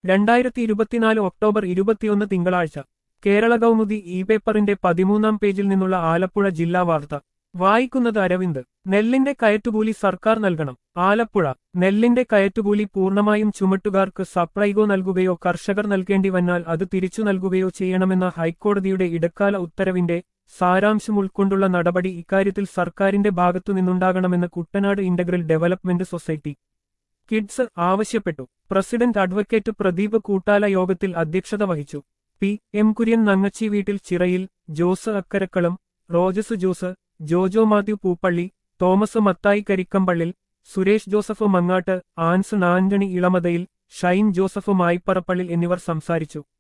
രണ്ടായിരത്തി ഇരുപത്തിനാല് ഒക്ടോബർ ഇരുപത്തിയൊന്ന് തിങ്കളാഴ്ച കേരള കൗമുദി ഇ പേപ്പറിന്റെ പതിമൂന്നാം പേജിൽ നിന്നുള്ള ആലപ്പുഴ ജില്ലാ വാർത്ത വായിക്കുന്നത് അരവിന്ദ് നെല്ലിന്റെ കയറ്റുകൂലി സർക്കാർ നൽകണം ആലപ്പുഴ നെല്ലിന്റെ കയറ്റുകൂലി പൂർണ്ണമായും ചുമട്ടുകാർക്ക് സപ്ലൈകോ നൽകുകയോ കർഷകർ നൽകേണ്ടി വന്നാൽ അത് തിരിച്ചു നൽകുകയോ ചെയ്യണമെന്ന ഹൈക്കോടതിയുടെ ഇടക്കാല ഉത്തരവിന്റെ സാരാംശം ഉൾക്കൊണ്ടുള്ള നടപടി ഇക്കാര്യത്തിൽ സർക്കാരിന്റെ ഭാഗത്തുനിന്നുണ്ടാകണമെന്ന് Kuttanad integral development society kids ആവശ്യപ്പെട്ടു പ്രസിഡന്റ് അഡ്വക്കേറ്റ് പ്രദീപ് കൂട്ടാല യോഗത്തിൽ അധ്യക്ഷത വഹിച്ചു പി എം കുര്യൻ നങ്ങച്ചി വീട്ടിൽ ചിറയിൽ ജോസ് അക്കരക്കളം റോജസ് ജോസ് ജോജോ മാത്യു പൂപ്പള്ളി തോമസ് മത്തായി കരിക്കമ്പള്ളിൽ സുരേഷ് ജോസഫ് മങ്ങാട്ട് ആൻസ് ആന്റണി ഇളമതയിൽ ഷൈൻ ജോസഫ് മായിപ്പറപ്പള്ളിൽ എന്നിവർ സംസാരിച്ചു